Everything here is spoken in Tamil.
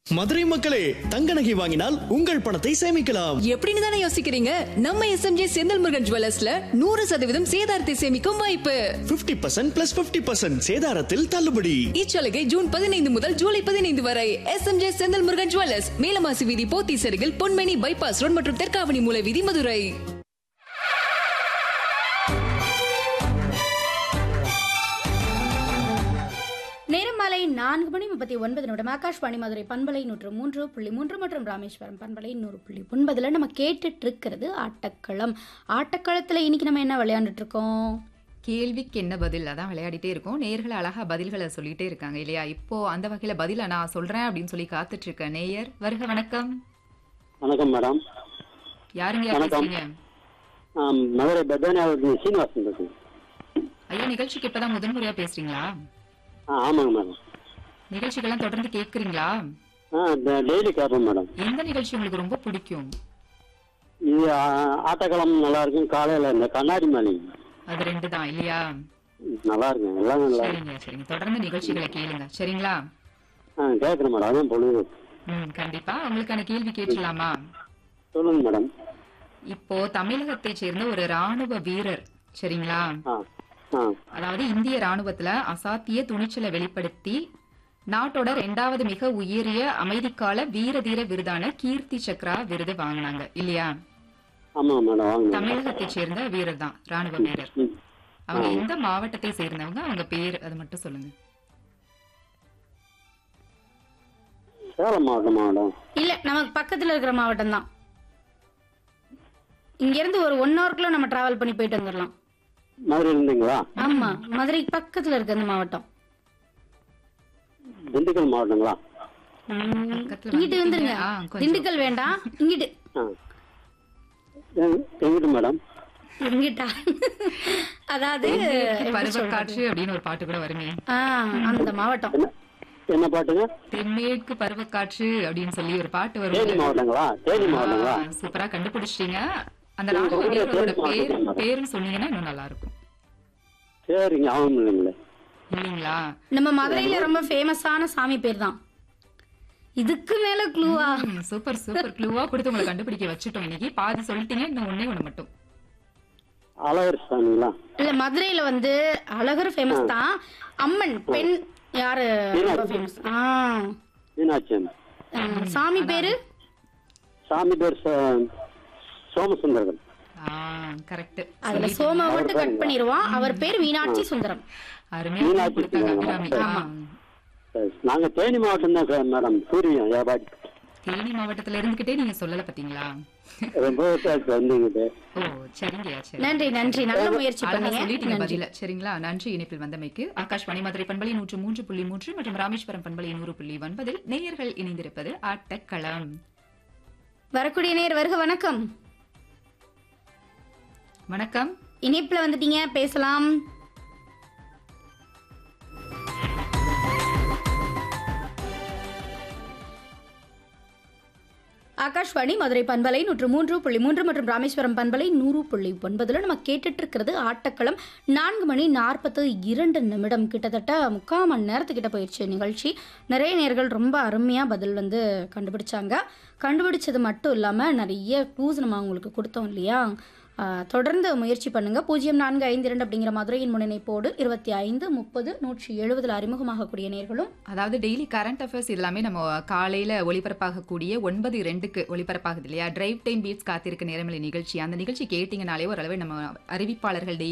மதுரை மக்களே தங்க நகை வாங்கினால் உங்கள் பணத்தை சேமிக்கலாம் எப்படின்னு தானே யோசிக்கிறீங்க நம்ம எஸ்எம்ஜே செந்தில் முருகன் ஜுவல்லர்ஸ்ல நூறு சதவீதம் சேதாரத்தை சேமிக்கும் வாய்ப்பு 50% பர்சன்ட் பிளஸ் பிப்டி பர்சன்ட் சேதாரத்தில் தள்ளுபடி இச்சலுகை ஜூன் பதினைந்து முதல் ஜூலை பதினைந்து வரை எஸ்எம்ஜே செந்தில் முருகன் ஜுவல்லர்ஸ் மேலமாசி வீதி போத்தி சருகில் பொன்மேனி பைபாஸ் ரோட் மற்றும் தெற்காவணி மூல வீதி மதுரை நேரம் மாலை நான்கு மணி முப்பத்தி ஒன்பது நிமிடம் ஆகாஷ்வாணி மதுரை பண்பலை நூற்று மூன்று புள்ளி மூன்று மற்றும் ராமேஸ்வரம் பண்பலை நூறு புள்ளி ஒன்பதுல நம்ம கேட்டுட்டு இருக்கிறது ஆட்டக்களம் ஆட்டக்களத்துல இன்னைக்கு நம்ம என்ன விளையாண்டுட்டு இருக்கோம் கேள்விக்கு என்ன பதில் அதான் விளையாடிட்டே இருக்கோம் நேயர்கள் அழகா பதில்களை சொல்லிட்டே இருக்காங்க இல்லையா இப்போ அந்த வகையில பதில நான் சொல்றேன் அப்படின்னு சொல்லி காத்துட்டு இருக்கேன் நேயர் வருக வணக்கம் வணக்கம் மேடம் யாருங்க யார் வணக்கம். பேசுறீங்க ஆம், மதுரை பெத்தானியாவுக்கு சீனிவாசன் பேசுங்க ஐயா நிகழ்ச்சிக்கு இப்பதான் முதன்முறையா பேசுறீங்களா ஆ ஆமாங்க மேடம் நிகழ்ச்சிகள்லாம் தொடர்ந்து கேக்குறீங்களா ஆ டெ- டெய்லி கேட்பேன் மேடம் எந்த நிகழ்ச்சி உங்களுக்கு ரொம்ப பிடிக்கும் இது ஆ, ஆட்டக்களம் நல்லா இருக்கும் காலையில் இந்த கண்ணாடி மணி அது ரெண்டு தான் இல்லையா நல்லா இருக்கும் எல்லாமே நல்லா இருக்கும் சரிங்க சரிங்க தொடர்ந்து நிகழ்ச்சிகளை கேளுங்க சரிங்களா ஆ கேட்குறேன் மேடம் அதான் பொழுது ம் கண்டிப்பா உங்களுக்கான கேள்வி கேட்கலாமா சொல்லுங்க மேடம் இப்போ தமிழகத்தை சேர்ந்த ஒரு ராணுவ வீரர் சரிங்களா ஆ ஆ அதாவது இந்திய ராணுவத்துல அசாத்திய துணிச்சலை வெளிப்படுத்தி நாட்டோட ரெண்டாவது மிக உயரிய அமைதிக்கால வீர தீர விருதான கீர்த்தி சக்ரா விருது வாங்கினாங்க இல்லையா ஆமாம் மேடம் வாங்க மேடம் தமிழகத்தை சேர்ந்த வீரர் தான் ராணுவ வீரர் ம் அவங்க எந்த மாவட்டத்தை சேர்ந்தவங்க அவங்க பேர் அது மட்டும் சொல்லுங்க சேலம் மாவட்டம் மேடம் இல்ல நமக்கு பக்கத்துல இருக்கிற மாவட்டம் தான் இங்க இருந்து ஒரு ஒன் ஹவருக்குள்ள நம்ம டிராவல் பண்ணி போயிட்டு வந்துடலாம் மதுரை இருந்தீங்களா ஆமா மதுரை பக்கத்துல இருக்க அந்த மாவட்டம் திண்டுக்கல் மாவட்டங்களா ம், பக்கத்துல இங்கிட்டு வந்துருங்க ஆ, கொஞ்சம். திண்டுக்கல் வேண்டாம் இங்கிட்டு ஆ எங்க- எங்கிட்டு மேடம் இங்கிட்டா அதாவது எப்படி சொல்றது? பருவக்காற்று அப்படின்னு ஒரு பாட்டு கூட வருமே ஆ, அந்த மாவட்டம் என்ன என்ன பாட்டுங்க தென்மேற்கு பருவக்காற்று அப்படின்னு சொல்லி ஒரு பாட்டு தேனி வரும் மாவட்டங்களா தேனி மாவட்டங்களா ஆ, சூப்பரா கண்டுபிடிச்சிட்டீங்க அந்த நீங்க ராணுவ சொல்றது வீரரோட தேனி பேர் மாவட்டம் தான். பேரும் சொன்னீங்கன்னா இன்னும் நல்லா இருக்கும் சரிங்க ஆகும் இல்லைங்களே இல்லைங்களா நம்ம மதுரையில ரொம்ப ஃபேமஸான சாமி பேர் தான் இதுக்கு மேல க்ளூவா ம், சூப்பர் சூப்பர் க்ளூவா கொடுத்து உங்களை கண்டுபிடிக்க வச்சுட்டோம் இன்னைக்கு பாதி சொல்லிட்டீங்க இன்னும் ஒண்ணே ஒண்ணு மட்டும் அழகர் சாமிங்களா இல்ல மதுரையில வந்து அழகர் ஃபேமஸ் தான் அம்மன் பெண் யாரு ரொம்ப ஃபேமஸ் ஆ மீனாட்சி அம்மன். ஆ, சாமி பேரு சாமி பேர் ச- சோமசுந்தரன் கரெக்ட் அதுல சோம மட்டும் கட் பண்ணிடுவோம் அவர் பேர் மீனாட்சி சுந்தரம் அருமையா மீனாட்சி கொடுத்தாங்க சுந்தரம். அபிராமி ஆமா. சரி, நாங்க தேனி மாவட்டம் தான் சார் மேடம் சூரியன் வியாபாரி தேனி மாவட்டத்துல இருந்துகிட்டே நீங்க சொல்லல பாத்தீங்களா ரொம்ப பேருக்கு வந்தீங்க ஓ சரிங்கய்யா சரி நன்றி நன்றி நல்ல முயற்சி அழகா பண்ணீங்க சொல்லிட்டீங்க நன்றி பதில சரிங்களா நன்றி இணைப்பில் வந்தமைக்கு ஆகாஷ்வாணி மதுரை பண்பலை நூற்று மூன்று புள்ளி மூன்று மற்றும் ராமேஸ்வரம் பண்பலை நூறு புள்ளி ஒன்பதில் நேயர்கள் இணைந்திருப்பது ஆட்டக்களம் வரக்கூடிய நேர் வருக வணக்கம் வணக்கம் இணைப்புல வந்துட்டீங்க பேசலாம் ஆகாஷ்வாணி மதுரை பண்பலை நூற்று மூன்று புள்ளி மூன்று மற்றும் ராமேஸ்வரம் பண்பலை நூறு புள்ளி ஒன்பதுல நம்ம கேட்டுட்டு இருக்கிறது ஆட்டக்களம் நான்கு மணி நாற்பத்து இரண்டு நிமிடம் கிட்டத்தட்ட முக்கால் மணி நேரத்துக்கிட்ட போயிடுச்சு நிகழ்ச்சி நிறைய நேர்கள் ரொம்ப அருமையாக பதில் வந்து கண்டுபிடிச்சாங்க கண்டுபிடிச்சது மட்டும் இல்லாமல் நிறைய க்ளூஸ் நம்ம அவங்களுக்கு கொடுத்தோம் இல்லையா ஆஹ் தொடர்ந்து முயற்சி பண்ணுங்க பூஜ்ஜியம் நான்கு ஐந்து இரண்டு அப்படிங்கிற மதுரையின் முனைப்போடு இருபத்தி ஐந்து முப்பது நூற்றி எழுபதில் அறிமுகமாகக்கூடிய நேர்களும் அதாவது டெய்லி கரண்ட் அஃபேர்ஸ் எல்லாமே நம்ம காலையில ஒளிபரப்பாகக்கூடிய ஒன்பது ரெண்டுக்கு ஒளிபரப்பாகுது இல்லையா டிரைவ் டைம் பீட்ஸ் காத்திருக்க நேரமில்லை நிகழ்ச்சி அந்த நிகழ்ச்சி கேட்டீங்கனாலே ஓரளவு நம்ம அறிவிப்பாளர்கள் டெய்லி